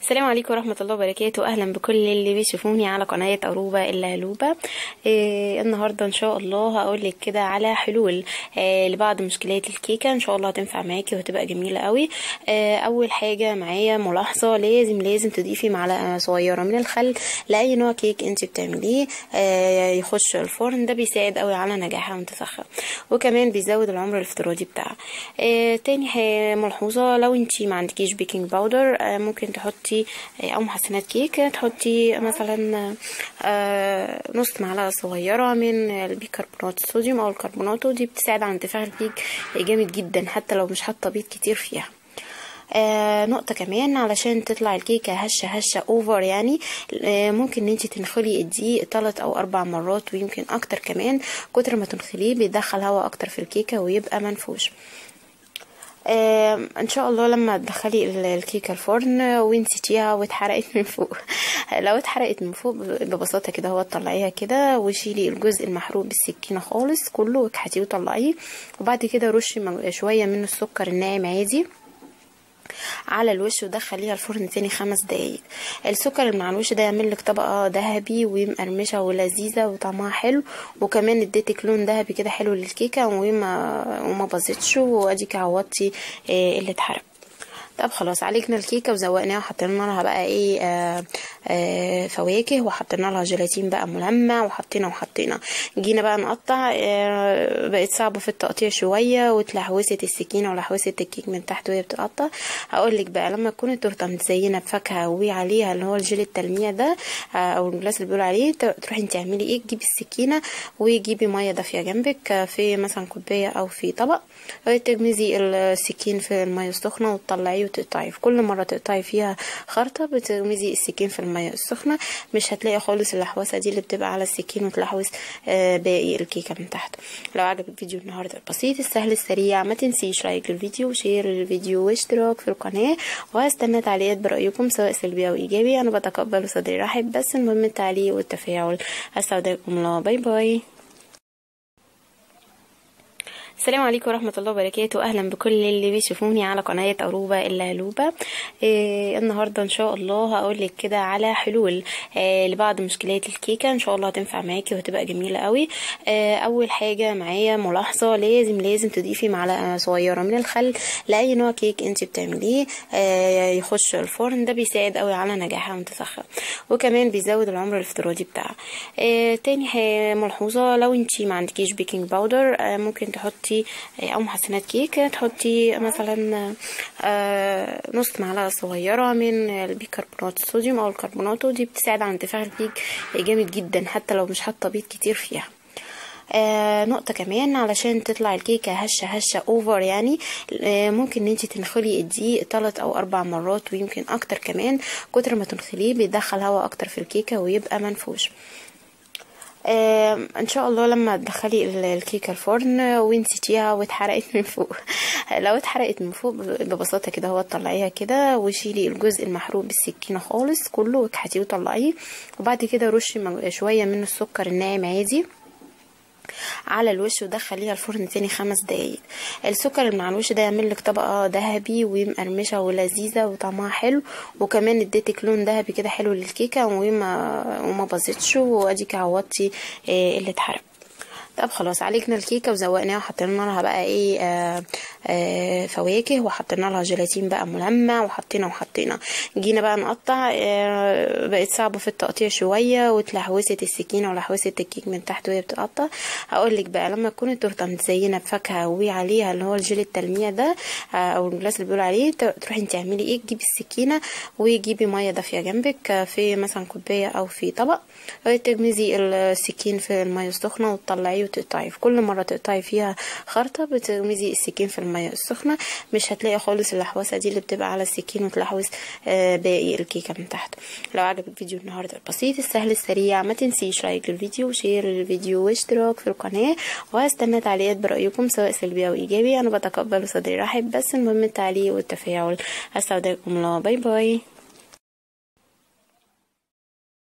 السلام عليكم ورحمة الله وبركاته أهلا بكل اللي بيشوفوني على قناة أروبا إلا لوبا إيه النهاردة إن شاء الله هقول لك كده على حلول إيه لبعض مشكلات الكيكة إن شاء الله هتنفع معاكي وهتبقى جميلة قوي إيه أول حاجة معايا ملاحظة لازم لازم تضيفي معلقة صغيرة من الخل لأي نوع كيك أنت بتعمليه إيه يخش الفرن ده بيساعد قوي على نجاحها وانتفاخها وكمان بيزود العمر الافتراضي بتاعها إيه تاني حاجة ملحوظة لو أنت ما عندكيش بيكنج باودر إيه ممكن تحطي او محسنات كيك تحطي مثلا نص معلقه صغيره من البيكربونات الصوديوم او الكربونات ودي بتساعد على انتفاخ الكيك جامد جدا حتى لو مش حاطه بيض كتير فيها آه نقطة كمان علشان تطلع الكيكة هشة هشة اوفر يعني آه ممكن ان انت تنخلي الدقيق تلات او اربع مرات ويمكن اكتر كمان كتر ما تنخليه بيدخل هواء اكتر في الكيكة ويبقى منفوش آه ان شاء الله لما تدخلي الكيكه الفرن ونسيتيها واتحرقت من فوق لو اتحرقت من فوق ببساطه كده هو تطلعيها كده وشيلي الجزء المحروق بالسكينه خالص كله واكحتيه وطلعيه وبعد كده رشي شويه من السكر الناعم عادي على الوش ودخليها الفرن تاني خمس دقايق السكر اللي مع الوش ده يعمل لك طبقه ذهبي ومقرمشه ولذيذه وطعمها حلو وكمان اديتك لون ذهبي كده حلو للكيكه وما وما باظتش واديك عوضتي اللي اتحرق طب خلاص عالجنا الكيكه وزوقناها وحطينا لها بقى ايه آآ آآ فواكه وحطينا لها جيلاتين بقى ملمع وحطينا وحطينا جينا بقى نقطع بقت صعبه في التقطيع شويه واتلحوست السكينه ولحوست الكيك من تحت وهي بتقطع هقول لك بقى لما تكون التورته متزينه بفاكهه وعليها اللي هو الجيل التلميع ده او الجلاس اللي بيقولوا عليه تروحي انت تعملي ايه تجيبي السكينه وتجيبي ميه دافيه جنبك في مثلا كوبايه او في طبق تغمزي السكين في الميه السخنه وتطلعيه وتقطعي في كل مره تقطعي فيها خرطه بتغمزي السكين في الميه السخنه مش هتلاقي خالص اللحوسه دي اللي بتبقى على السكين وتلحوس آه باقي الكيكه من تحت لو عجبك فيديو النهارده البسيط السهل السريع ما تنسيش لايك للفيديو وشير للفيديو واشتراك في القناه وهستنى تعليقات برايكم سواء سلبي او ايجابي انا بتقبل صدري رحب بس المهم التعليق والتفاعل استودعكم الله باي باي السلام عليكم ورحمة الله وبركاته أهلا بكل اللي بيشوفوني على قناة أروبا إلا لوبا إيه النهاردة إن شاء الله هقول لك كده على حلول إيه لبعض مشكلات الكيكة إن شاء الله هتنفع معاكي وهتبقى جميلة قوي إيه أول حاجة معايا ملاحظة لازم لازم تضيفي معلقة صغيرة من الخل لأي نوع كيك أنت بتعمليه إيه يخش الفرن ده بيساعد قوي على نجاحها وانتفاخها وكمان بيزود العمر الافتراضي بتاعها إيه تاني حاجة ملحوظة لو أنت ما عندكيش بيكنج باودر إيه ممكن تحطي او محسنات كيك تحطي مثلا نص معلقه صغيره من البيكربونات الصوديوم او الكربونات ودي بتساعد على انتفاخ الكيك جامد جدا حتى لو مش حاطه بيض كتير فيها آه نقطة كمان علشان تطلع الكيكة هشة هشة اوفر يعني آه ممكن ان انت تنخلي الدقيق تلات او اربع مرات ويمكن اكتر كمان كتر ما تنخليه بيدخل هواء اكتر في الكيكة ويبقى منفوش آه ان شاء الله لما تدخلي الكيكه الفرن ونسيتيها واتحرقت من فوق لو اتحرقت من فوق ببساطه كده هو تطلعيها كده وشيلي الجزء المحروق بالسكينه خالص كله واكحتيه وطلعيه وبعد كده رشي شويه من السكر الناعم عادي على الوش ودخليها الفرن تاني خمس دقايق السكر اللي مع الوش ده يعمل لك طبقه ذهبي ومقرمشه ولذيذه وطعمها حلو وكمان اديتك لون ذهبي كده حلو للكيكه وما وما باظتش واديك عوضتي اللي اتحرق طب خلاص عالجنا الكيكه وزوقناها وحطينا لها بقى ايه آآ آآ فواكه وحطينا لها جيلاتين بقى ملمع وحطينا وحطينا جينا بقى نقطع بقت صعبه في التقطيع شويه واتلحوست السكينه ولحوست الكيك من تحت وهي بتقطع هقول لك بقى لما تكون التورته متزينه بفاكهه وعليها اللي هو الجيل التلميع ده او الجلاس اللي بيقولوا عليه تروحي انت تعملي ايه تجيبي السكينه وتجيبي ميه دافيه جنبك في مثلا كوبايه او في طبق تغمزي السكين في الميه السخنه وتطلعيه وتقطعي في كل مره تقطعي فيها خرطه بتغمزي السكين في الميه السخنه مش هتلاقي خالص اللحوسه دي اللي بتبقى على السكين وتلحوس آه باقي الكيكه من تحت لو عجبك فيديو النهارده البسيط السهل السريع ما تنسيش لايك للفيديو وشير للفيديو واشتراك في القناه وهستنى تعليقات برايكم سواء سلبي او ايجابي انا بتقبل صدري رحب بس المهم التعليق والتفاعل استودعكم الله باي باي